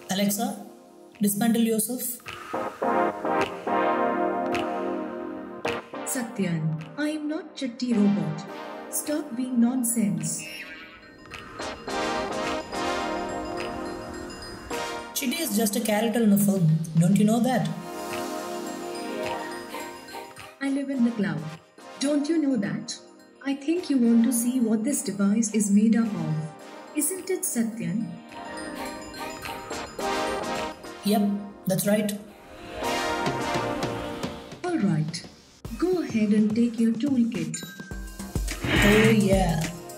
Alexa, dismantle yourself. Satyan, I am not Chatti robot. Stop being nonsense. Chitty is just a character in a film. Don't you know that? I live in the cloud. Don't you know that? I think you want to see what this device is made up of. Isn't it, Satyan? Yep, that's right. Alright. Go ahead and take your toolkit. Oh yeah.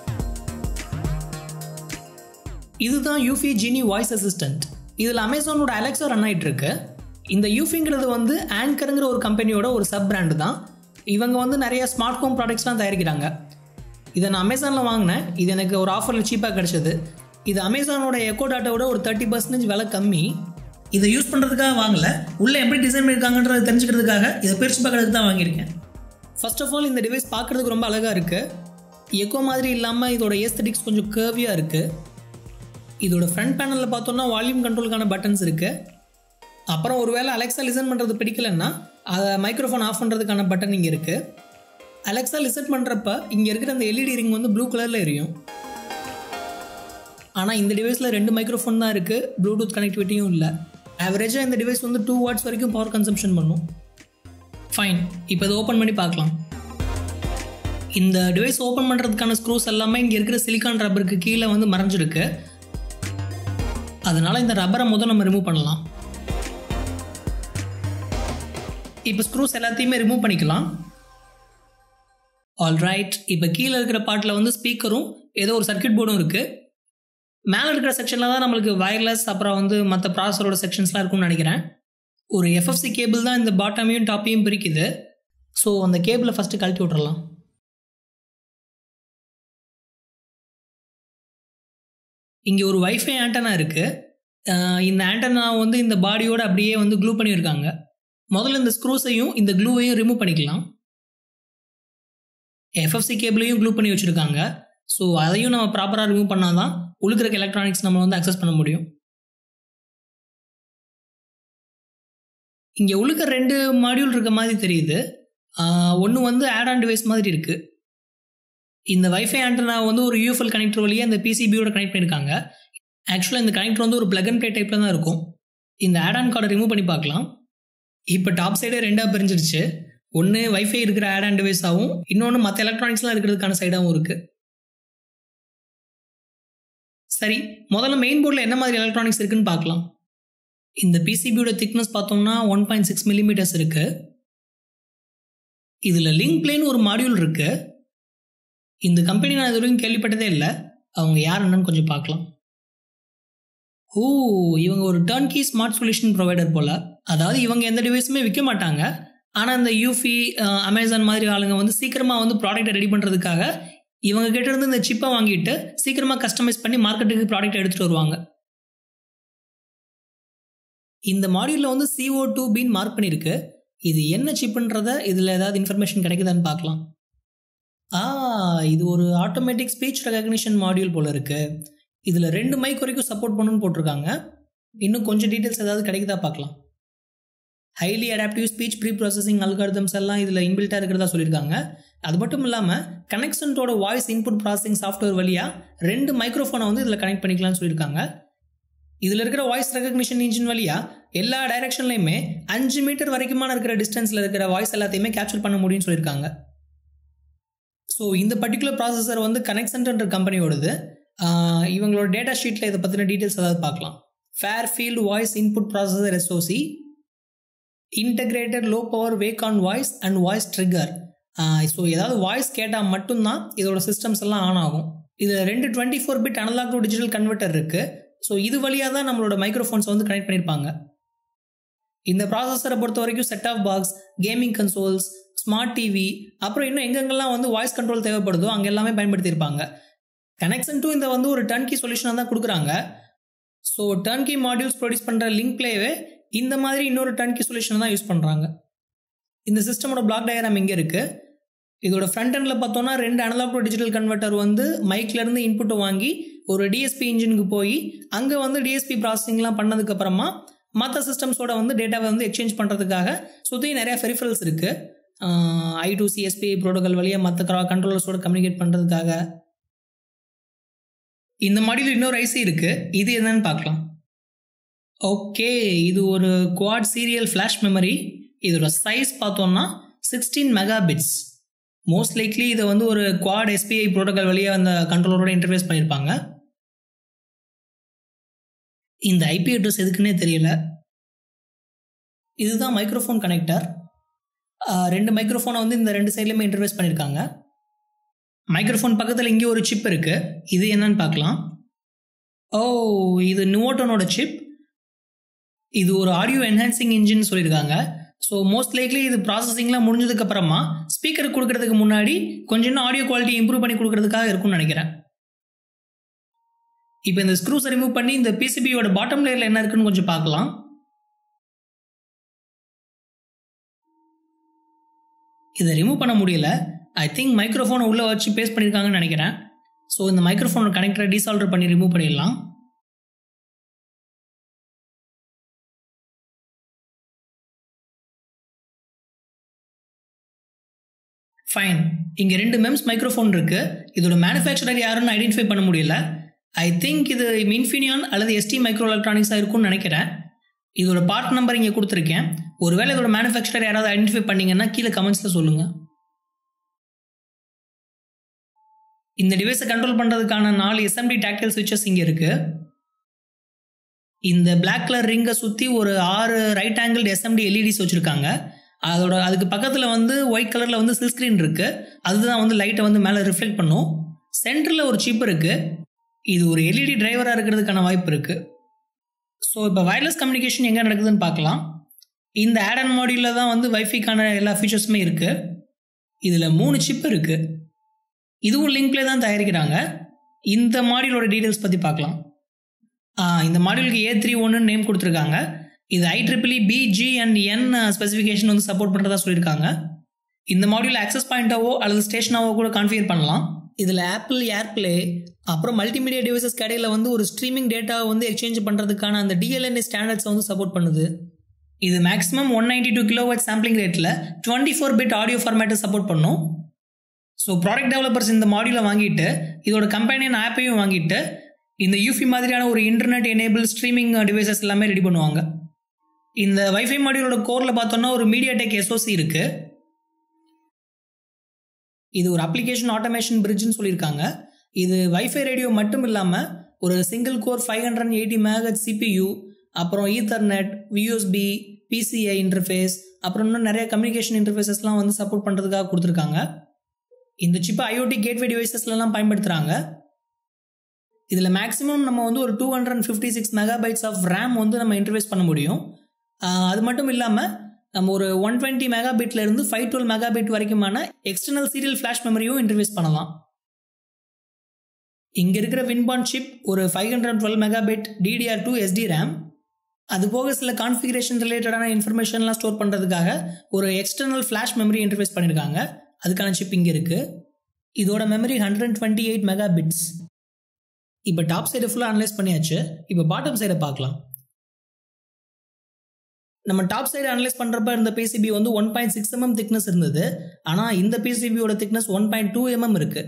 இதுதான் யூஃபி ஜினி voice assistant இதில் அமேசானோட Alexa run ஆகிட்டு இருக்கு இந்த யூஃபிங்கிறது வந்து ஆங்கருங்கிற ஒரு கம்பெனியோட ஒரு sub brand தான் இவங்க வந்து நிறைய ஸ்மார்ட் ஹோம் ப்ராடக்ட்ஸ்லாம் தயாரிக்கிறாங்க இதை நான் அமேசானில் வாங்கினேன் இது எனக்கு ஒரு ஆஃபரில் சீப்பாக கிடச்சிது இது அமேசானோட எக்கோ டாட்டாவோட ஒரு தேர்ட்டி பர்சன்டேஜ் விலை கம்மி இதை யூஸ் பண்ணுறதுக்காக வாங்கல உள்ளே எப்படி டிசைன் பண்ணியிருக்காங்கன்றதை தெரிஞ்சுக்கிறதுக்காக இதை பெருசு பார்க்கறதுக்கு தான் வாங்கியிருக்கேன் ஃபர்ஸ்ட் ஆஃப் ஆல் இந்த டிவைஸ் பார்க்குறதுக்கு ரொம்ப அழகாக இருக்குது எக்கோ மாதிரி இல்லாமல் இதோட ஏஸ்தட்டிக்ஸ் கொஞ்சம் கேர்வியாக இருக்குது இதோட ஃப்ரண்ட் பேனலில் பார்த்தோம்னா வால்யூம் கண்ட்ரோலுக்கான பட்டன்ஸ் இருக்குது அப்புறம் ஒருவேளை அலெக்ஸா லிசன் பண்ணுறது பிடிக்கலன்னா அதை மைக்ரோஃபோன் ஆஃப் பண்ணுறதுக்கான பட்டன் இங்கே இருக்குது அலெக்ஸா லிசன் பண்ணுறப்ப இங்கே இருக்கிற அந்த எல்இடி ரிங் வந்து ப்ளூ கலரில் எரியும் ஆனால் இந்த டிவைஸில் ரெண்டு மைக்ரோஃபோன் தான் இருக்குது ப்ளூடூத் கனெக்டிவிட்டியும் இல்லை ஆவரேஜாக இந்த டிவைஸ் வந்து டூ வாட்ஸ் வரைக்கும் பவர் கன்சம்ஷன் பண்ணும் ஃபைன் இப்போ இதை ஓப்பன் பண்ணி பார்க்கலாம் இந்த டிவைஸ் ஓப்பன் பண்ணுறதுக்கான ஸ்க்ரூஸ் எல்லாமே இங்கே இருக்கிற சிலிக்கான் ரப்பருக்கு கீழே வந்து மறைஞ்சிருக்கு அதனால இந்த ரப்பரை முதல் நம்ம ரிமூவ் பண்ணலாம் இப்போ ஸ்க்ரூஸ் எல்லாத்தையுமே ரிமூவ் பண்ணிக்கலாம் ஆல்ரைட் இப்போ கீழே இருக்கிற பாட்டில் வந்து ஸ்பீக்கரும் ஏதோ ஒரு சர்க்கியூட் போர்டும் இருக்குது மேலே இருக்கிற செக்ஷனில் தான் நம்மளுக்கு வயர்லெஸ் அப்புறம் வந்து மற்ற ப்ராசரோட செக்ஷன்ஸ்லாம் இருக்கும்னு நினைக்கிறேன் ஒரு எஃப்எஃப்சி கேபிள் தான் இந்த பாட்டமையும் டாப்பையும் பிரிக்குது ஸோ அந்த கேபிளை ஃபஸ்ட்டு கழட்டி விட்றலாம் இங்கே ஒரு வைஃபை ஆண்டனா இருக்குது இந்த ஆண்டனா வந்து இந்த பாடியோட அப்படியே வந்து க்ளூ பண்ணியிருக்காங்க முதல்ல இந்த ஸ்க்ரூஸையும் இந்த க்ளூவையும் ரிமூவ் பண்ணிக்கலாம் எஃப்எஃப்சி கேபிளையும் க்ளூ பண்ணி வச்சுருக்காங்க ஸோ அதையும் நம்ம ப்ராப்பராக ரிமூவ் பண்ணால் தான் உழுக்கிற எலக்ட்ரானிக்ஸ் நம்ம வந்து அக்சஸ் பண்ண முடியும் இங்கே உழுக்க ரெண்டு மாடியூல் இருக்க மாதிரி தெரியுது ஒன்று வந்து ஆட் ஆன் டிவைஸ் மாதிரி இருக்குது இந்த வைஃபை ஆண்டனா வந்து ஒரு யூஎஃப்எல் கனெக்டர் வழியாக இந்த பிசிபியோட கனெக்ட் பண்ணியிருக்காங்க ஆக்சுவலாக இந்த கனெக்டர் வந்து ஒரு பிளக் அண்ட் ப்ளே டைப்பில் தான் இருக்கும் இந்த ஆட் ஆன் கார்டை ரிமூவ் பண்ணி பார்க்கலாம் இப்போ டாப் சைடே ரெண்டாக பிரிஞ்சிருச்சு ஒன்று வைஃபை இருக்கிற ஆட் ஆன் டிவைஸாகவும் இன்னொன்று மற்ற எலக்ட்ரானிக்ஸ்லாம் இருக்கிறதுக்கான சைடாகவும் இருக்குது சரி முதல்ல மெயின் போர்டில் என்ன மாதிரி எலக்ட்ரானிக்ஸ் இருக்குன்னு பார்க்கலாம் இந்த பிசிபியோட திக்னஸ் பார்த்தோம்னா ஒன் பாயிண்ட் சிக்ஸ் மில்லிமீட்டர்ஸ் இருக்கு இதில் லிங்க் பிளேன்னு ஒரு மாடியூல் இருக்கு இந்த கம்பெனி நான் இது வரைக்கும் கேள்விப்பட்டதே இல்லை அவங்க யார் என்னன்னு கொஞ்சம் பார்க்கலாம் ஓ இவங்க ஒரு turnkey smart solution provider போல அதாவது இவங்க எந்த டிவைஸுமே விற்க மாட்டாங்க ஆனால் இந்த யூஃபி அமேசான் மாதிரி ஆளுங்க வந்து சீக்கிரமாக வந்து ப்ராடக்ட்டை ரெடி பண்ணுறதுக்காக இவங்க கிட்ட இருந்து இந்த சிப்பை வாங்கிட்டு சீக்கிரமாக கஸ்டமைஸ் பண்ணி மார்க்கெட்டுக்கு ப்ராடக்ட் எடுத்துகிட்டு வருவாங்க இந்த மாடியூலில் வந்து சிஓ டூ பின்னு மார்க் பண்ணியிருக்கு இது என்ன சிப்புன்றத இதில் ஏதாவது இன்ஃபர்மேஷன் கிடைக்குதான்னு பார்க்கலாம் ஆ இது ஒரு ஆட்டோமேட்டிக் ஸ்பீச் ரெகக்னிஷன் மாடியூல் போல் இருக்குது இதில் ரெண்டு மைக் வரைக்கும் சப்போர்ட் பண்ணுன்னு போட்டிருக்காங்க இன்னும் கொஞ்சம் டீட்டெயில்ஸ் ஏதாவது கிடைக்குதா பார்க்கலாம் highly adaptive speech preprocessing algorithms எல்லாம் இதில் இன்பில்ட்டாக இருக்கிறதா சொல்லியிருக்காங்க அது மட்டும் இல்லாமல் கனெக்ஷன்ட்டோட வாய்ஸ் இன்புட் ப்ராசஸிங் சாஃப்ட்வேர் வழியாக ரெண்டு மைக்ரோஃபோனை வந்து இதில் கனெக்ட் பண்ணிக்கலாம்னு சொல்லியிருக்காங்க இதில் இருக்கிற வாய்ஸ் ரெகக்னிஷன் இன்ஜின் வழியாக எல்லா டைரக்ஷன்லையுமே அஞ்சு மீட்டர் வரைக்குமான இருக்கிற டிஸ்டன்ஸில் இருக்கிற வாய்ஸ் எல்லாத்தையுமே கேப்சர் பண்ண முடியும்னு சொல்லியிருக்காங்க ஸோ இந்த பர்டிகுலர் ப்ராசஸர் வந்து கனெக்ஷன்ன்ற கம்பெனியோடது இவங்களோட டேட்டா ஷீட்டில் இதை பற்றின டீட்டெயில்ஸ் ஏதாவது பார்க்கலாம் far field voice input processor SOC integrated low power wake on voice and voice trigger so ஏதாவது வாய்ஸ் கேட்டால் மட்டும்தான் இதோட சிஸ்டம்ஸ் எல்லாம் ஆன் ஆகும் இதில் ரெண்டு twenty four bit analog to digital converter இருக்குது ஸோ இது வழியாக தான் நம்மளோட மைக்ரோஃபோன்ஸை வந்து கனெக்ட் பண்ணியிருப்பாங்க இந்த ப்ராசஸரை பொறுத்த வரைக்கும் set top box gaming consoles smart TV அப்புறம் இன்னும் எங்கெங்கெல்லாம் வந்து வாய்ஸ் கண்ட்ரோல் தேவைப்படுதோ அங்கே எல்லாமே பயன்படுத்தியிருப்பாங்க கனெக்ஷன் டூ இந்த வந்து ஒரு டர்ன்கி சொல்யூஷனாக தான் கொடுக்குறாங்க ஸோ டர்ன்கி மாடியூல்ஸ் ப்ரொடியூஸ் பண்ணுற லிங்க் பிளேவே இந்த மாதிரி இன்னொரு டர்ன்கி சொல்யூஷன் தான் யூஸ் பண்ணுறாங்க இந்த சிஸ்டமோட பிளாக் டயக்ராம் இங்கே இருக்குது இதோட ஃப்ரண்ட் எண்டில் பார்த்தோன்னா ரெண்டு அனலாக் டு டிஜிட்டல் கன்வெர்ட்டர் வந்து மைக்லேருந்து இன்புட்டை வாங்கி ஒரு டிஎஸ்பி இன்ஜினுக்கு போய் அங்கே வந்து டிஎஸ்பி ப்ராசஸிங்லாம் பண்ணதுக்கப்புறமா மற்ற சிஸ்டம்ஸோட வந்து டேட்டாவை வந்து எக்ஸ்சேஞ்ச் பண்ணுறதுக்காக சுற்றி நிறையா ஃபெரிஃபரல்ஸ் இருக்குது ஐ டு சிஎஸ்பி ப்ரோட்டோகால் வழியாக மற்ற கண்ட்ரோலர்ஸோட கம்யூனிகேட் பண்ணுறதுக்காக இந்த மாடியில் இன்னொரு ஐசி இருக்குது இது என்னன்னு பார்க்கலாம் ஓகே இது ஒரு குவாட் சீரியல் ஃப்ளாஷ் மெமரி இதோட சைஸ் பார்த்தோம்னா sixteen mega bits most likely இதை வந்து ஒரு குவாட் எஸ்பிஐ ப்ரோட்டோகால் வழியாக அந்த கண்ட்ரோலரோட இன்டர்ஃபேஸ் பண்ணியிருப்பாங்க இந்த ஐபி அட்ரஸ் எதுக்குன்னே தெரியல இதுதான் மைக்ரோஃபோன் கனெக்டர் ரெண்டு மைக்ரோஃபோனை வந்து இந்த ரெண்டு சைட்லையுமே இன்டர்ஃபேஸ் பண்ணியிருக்காங்க மைக்ரோஃபோன் பக்கத்தில் இங்கே ஒரு சிப் இருக்குது இது என்னன்னு பார்க்கலாம் ஓ இது நுவோட்டோனோட சிப் இது ஒரு ஆடியோ என்ஹான்சிங் இன்ஜின் சொல்லியிருக்காங்க ஸோ மோஸ்ட் லைக்லி இது ப்ராசஸிங்லாம் முடிஞ்சதுக்கப்புறமா ஸ்பீக்கர் கொடுக்கறதுக்கு முன்னாடி கொஞ்சம் இன்னும் ஆடியோ குவாலிட்டி இம்ப்ரூவ் பண்ணி கொடுக்கறதுக்காக இருக்கும்னு நினைக்கிறேன் இப்போ இந்த ஸ்க்ரூஸை ரிமூவ் பண்ணி இந்த பிசிபியோட பாட்டம் லேயரில் என்ன இருக்குன்னு கொஞ்சம் பார்க்கலாம் இதை ரிமூவ் பண்ண முடியல ஐ திங்க் மைக்ரோஃபோனை உள்ளே வச்சு பேஸ்ட் பண்ணியிருக்காங்கன்னு நினைக்கிறேன் ஸோ இந்த மைக்ரோஃபோனோட கனெக்டரை டீசால்டர் பண்ணி ரிமூவ் பண்ணிடலாம் ஃபைன் இங்கே ரெண்டு மெம்ஸ் மைக்ரோஃபோன் இருக்குது இதோட மேனுஃபேக்சரர் யாருன்னு ஐடென்டிஃபை பண்ண முடியல ஐ திங்க் இது இன்ஃபினியான் அல்லது எஸ்டி மைக்ரோ எலக்ட்ரானிக்ஸாக இருக்கும்னு நினைக்கிறேன் இதோட பார்ட் நம்பர் இங்கே கொடுத்துருக்கேன் ஒருவேளை இதோட மேனுஃபேக்சரர் யாராவது ஐடென்டிஃபை பண்ணீங்கன்னா கீழே கமெண்ட்ஸில் சொல்லுங்கள் இந்த டிவைஸை கண்ட்ரோல் பண்ணுறதுக்கான நாலு எஸ்எம்டி டாக்டைல் சுவிச்சஸ் இங்கே இருக்குது இந்த பிளாக் கலர் ரிங்கை சுற்றி ஒரு ஆறு ரைட் ஆங்கிள் எஸ்எம்டி எல்இடிஸ் வச்சுருக்காங்க அதோட அதுக்கு பக்கத்தில் வந்து ஒயிட் கலரில் வந்து சில் ஸ்க்ரீன் இருக்குது அதுதான் வந்து லைட்டை வந்து மேலே ரிஃப்ளெக்ட் பண்ணும் சென்டரில் ஒரு சிப் இருக்குது இது ஒரு எல்இடி டிரைவராக இருக்கிறதுக்கான வாய்ப்பு இருக்குது ஸோ இப்போ வயர்லெஸ் கம்யூனிகேஷன் எங்கே நடக்குதுன்னு பார்க்கலாம் இந்த ஆட் அண்ட் மாடியூலில் தான் வந்து வைஃபைக்கான எல்லா ஃபீச்சர்ஸுமே இருக்குது இதில் மூணு சிப் இருக்குது இதுவும் லிங்க்ல தான் தயாரிக்கிறாங்க இந்த மாடியூலோட டீட்டெயில்ஸ் பற்றி பார்க்கலாம் இந்த மாடியூலுக்கு ஏ த்ரீ ஒன்னு நேம் கொடுத்துருக்காங்க இது I triple E B G and N specification வந்து சப்போர்ட் பண்ணுறதா சொல்லியிருக்காங்க இந்த மாடியூல் ஆக்சஸ் பாயிண்ட்டாவோ அல்லது ஸ்டேஷனாவோ கூட கான்ஃபிகர் பண்ணலாம் இதில் ஆப்பிள் ஏர்ப்ளே அப்புறம் மல்டிமீடியா டிவைசஸ் கடையில் வந்து ஒரு ஸ்ட்ரீமிங் டேட்டாவை வந்து எக்ஸ்சேஞ்ச் பண்ணுறதுக்கான அந்த டிஎல்என்ஏ ஸ்டாண்டர்ட்ஸை வந்து சப்போர்ட் பண்ணுது இது maximum one ninety two kilo watt sampling ரேட்டில் டுவெண்ட்டி ஃபோர் பிட் ஆடியோ ஃபார்மேட்டை சப்போர்ட் பண்ணும் ஸோ ப்ராடக்ட் டெவலப்பர்ஸ் இந்த மாடியூலை வாங்கிட்டு இதோட கம்பெனியன் ஆப்பையும் வாங்கிட்டு இந்த யூஃபி மாதிரியான ஒரு இன்டர்நெட் எனேபிள் ஸ்ட்ரீமிங் டிவைசஸ் எல்லாமே ரெடி பண்ணுவாங்க இந்த வைஃபை மாடியூலோட கோரில் பார்த்தோன்னா ஒரு மீடியா டெக் எஸ்ஓசி இருக்குது இது ஒரு அப்ளிகேஷன் ஆட்டோமேஷன் பிரிட்ஜ்னு சொல்லியிருக்காங்க இது வைஃபை ரேடியோ மட்டும் இல்லாமல் ஒரு single core five hundred eighty megahertz CPU அப்புறம் ஈத்தர்நெட் வியூஎஸ்பி பிசிஐ இன்டர்ஃபேஸ் அப்புறம் இன்னும் நிறைய கம்யூனிகேஷன் இன்டர்ஃபேஸஸ்லாம் வந்து சப்போர்ட் பண்ணுறதுக்காக கொடுத்துருக்காங்க இந்த சிப்பை ஐஓடி கேட்வே டிவைசஸ்லாம் பயன்படுத்துகிறாங்க இதில் மேக்ஸிமம் நம்ம வந்து ஒரு two hundred fifty six megabytes of RAM வந்து நம்ம இன்டர்ஃபேஸ் பண்ண முடியும் அது மட்டும் இல்லாமல் நம்ம ஒரு ஒன் டுவெண்ட்டி மெகாபிட்ல இருந்து ஃபைவ் டுவெல் மெகாபிட் வரைக்குமான எக்ஸ்டர்னல் சீரியல் ஃப்ளாஷ் மெமரியும் இன்டர்ஃபேஸ் பண்ணலாம் இங்கே இருக்கிற வின்பான் சிப் ஒரு five hundred twelve megabit DDR two SDRAM அது போக சில கான்ஃபிகரேஷன் ரிலேட்டடான இன்ஃபர்மேஷன்லாம் ஸ்டோர் பண்ணுறதுக்காக ஒரு எக்ஸ்டர்னல் ஃப்ளாஷ் மெமரி இன்டர்ஃபேஸ் பண்ணியிருக்காங்க அதுக்கான சிப் இங்கே இருக்குது இதோட memory hundred twenty eight mega bits இப்போ டாப் சைடை ஃபுல்லாக அனலைஸ் பண்ணியாச்சு இப்போ பாட்டம் சைடை பார்க்கலாம் நம்ம டாப் சைடு அனலைஸ் பண்ணுறப்ப இருந்த பிசிபி வந்து one point six mm thickness இருந்தது ஆனால் இந்த பிசிபியோட thickness one point two mm இருக்கு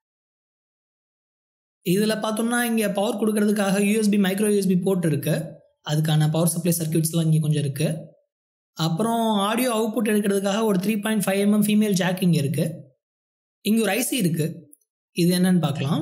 இதில் பார்த்தோம்னா இங்கே பவர் கொடுக்கறதுக்காக யூஎஸ்பி மைக்ரோ யூஎஸ்பி போர்ட் இருக்கு அதுக்கான பவர் சப்ளை சர்க்கியூட்ஸ்லாம் இங்கே கொஞ்சம் இருக்கு அப்புறம் ஆடியோ அவுட்புட் எடுக்கிறதுக்காக ஒரு three point five mm female jack இங்கே இருக்கு இங்கே ஒரு ஐசி இருக்கு இது என்னன்னு பார்க்கலாம்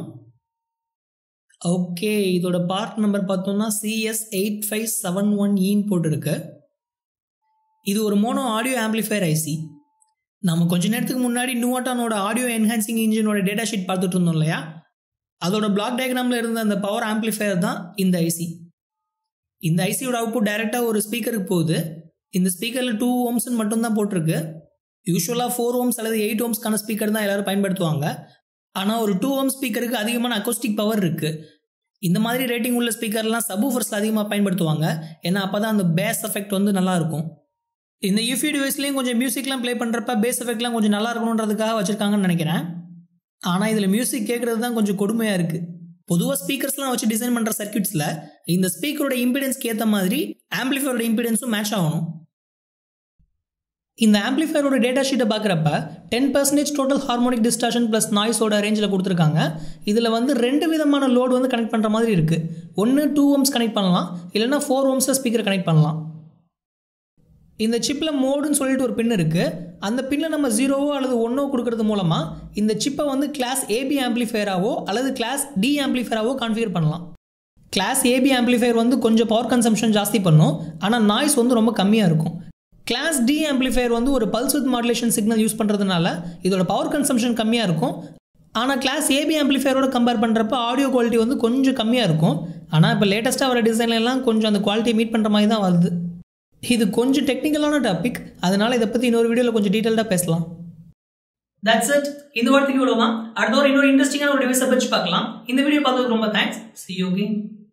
ஓகே இதோட பார்ட் நம்பர் பார்த்தோம்னா CS eight five seven one ஈன் போட்டிருக்கு இது ஒரு மோனோ ஆடியோ ஆம்பிளிஃபையர் ஐசி நம்ம கொஞ்ச நேரத்துக்கு முன்னாடி நூவாட்டானோட ஆடியோ என்ஹான்சிங் இன்ஜினோட டேட்டா ஷீட் பார்த்துட்டு இருந்தோம் இல்லையா அதோட பிளாக் டயக்ராமில் இருந்த அந்த பவர் ஆம்பிளிஃபையர் தான் இந்த ஐசி இந்த ஐசியோட அவுட்புட் டைரெக்டாக ஒரு ஸ்பீக்கருக்கு போகுது இந்த ஸ்பீக்கரில் டூ ஓம்ஸ்னு மட்டும்தான் போட்டிருக்கு யூஸ்வலாக ஃபோர் ஓம்ஸ் அல்லது எயிட் ஓம்ஸ்க்கான ஸ்பீக்கர் தான் எல்லாரும் பயன்படுத்துவாங்க ஆனால் ஒரு டூ ஓம் ஸ்பீக்கருக்கு அதிகமான அக்கோஸ்டிக் பவர் இருக்குது இந்த மாதிரி ரேட்டிங் உள்ள ஸ்பீக்கர்லாம் சப்வூஃபர்ஸில் அதிகமாக பயன்படுத்துவாங்க ஏன்னா அப்போ தான் அந்த பேஸ் எஃபெக்ட் வந்து நல்லாயிருக்கும் இந்த யூஃபி டிவைஸ்லேயும் கொஞ்சம் மியூசிக்லாம் ப்ளே பண்ணுறப்ப பேஸ் எஃபெக்ட்லாம் கொஞ்சம் நல்லா இருக்கணுன்றதுக்காக வச்சுருக்காங்கன்னு நினைக்கிறேன் ஆனால் இதில் மியூசிக் கேட்குறது தான் கொஞ்சம் கொடுமையாக இருக்குது பொதுவாக ஸ்பீக்கர்ஸ்லாம் வச்சு டிசைன் பண்ணுற சர்க்கியூட்ஸில் இந்த ஸ்பீக்கரோட இம்பிடன்ஸ்க்கு ஏற்ற மாதிரி ஆம்பிளிஃபையரோட இம்பிடன்ஸும் மேட்ச் ஆகணும் இந்த ஆம்பிளிஃபையரோட டேட்டா ஷீட்டை பார்க்குறப்ப ten percentage total harmonic distortion plus நாய்ஸோட ரேஞ்சில் கொடுத்துருக்காங்க இதில் வந்து ரெண்டு விதமான லோடு வந்து கனெக்ட் பண்ணுற மாதிரி இருக்குது ஒன்று டூ ஓம்ஸ் கனெக்ட் பண்ணலாம் இல்லைனா ஃபோர் ஓம்ஸில் ஸ்பீக்கர் கனெக்ட் பண்ணலாம் இந்த சிப்பில் மோடுன்னு சொல்லிட்டு ஒரு பின் இருக்குது அந்த பின்னில் நம்ம ஜீரோவோ அல்லது ஒன்றோ கொடுக்கறது மூலமாக இந்த சிப்பை வந்து கிளாஸ் ஏபி ஆம்பிளிஃபையராகவோ அல்லது கிளாஸ் டி ஆம்பிளிஃபையராகவோ கான்ஃபிகர் பண்ணலாம் கிளாஸ் ஏபி ஆம்பிளிஃபையர் வந்து கொஞ்சம் பவர் கன்சம்ஷன் ஜாஸ்தி பண்ணும் ஆனால் நாய்ஸ் வந்து ரொம்ப கம்மியாக இருக்கும் கிளாஸ் டி ஆம்பிளிஃபையர் வந்து ஒரு pulse with modulation signal use பண்ணுறதுனால இதோட பவர் கன்சம்ஷன் கம்மியாக இருக்கும் ஆனால் கிளாஸ் ஏபி ஆம்பிளிஃபையரோட கம்பேர் பண்ணுறப்ப ஆடியோ குவாலிட்டி வந்து கொஞ்சம் கம்மியாக இருக்கும் ஆனால் இப்போ லேட்டஸ்ட்டாக வர டிசைன்லாம் கொஞ்சம் அந்த குவாலிட்டியை மீட் பண்ணுற மாதிரி தான் வருது இது கொஞ்சம் டெக்னிக்கலான டாபிக் அதனால் இதை பற்றி இன்னொரு வீடியோவில் கொஞ்சம் டீட்டெயில்டாக பேசலாம் தட்ஸ் இட் இந்த வாரத்துக்கு இவ்வளோ தான் அடுத்த ஒரு இன்னொரு இன்ட்ரெஸ்டிங்கான ஒரு டிவைஸை பற்றி பார்க்கலாம் இந்த வீடியோ பார்த்ததுக்கு ரொம்ப தேங்க்ஸ் சி யூ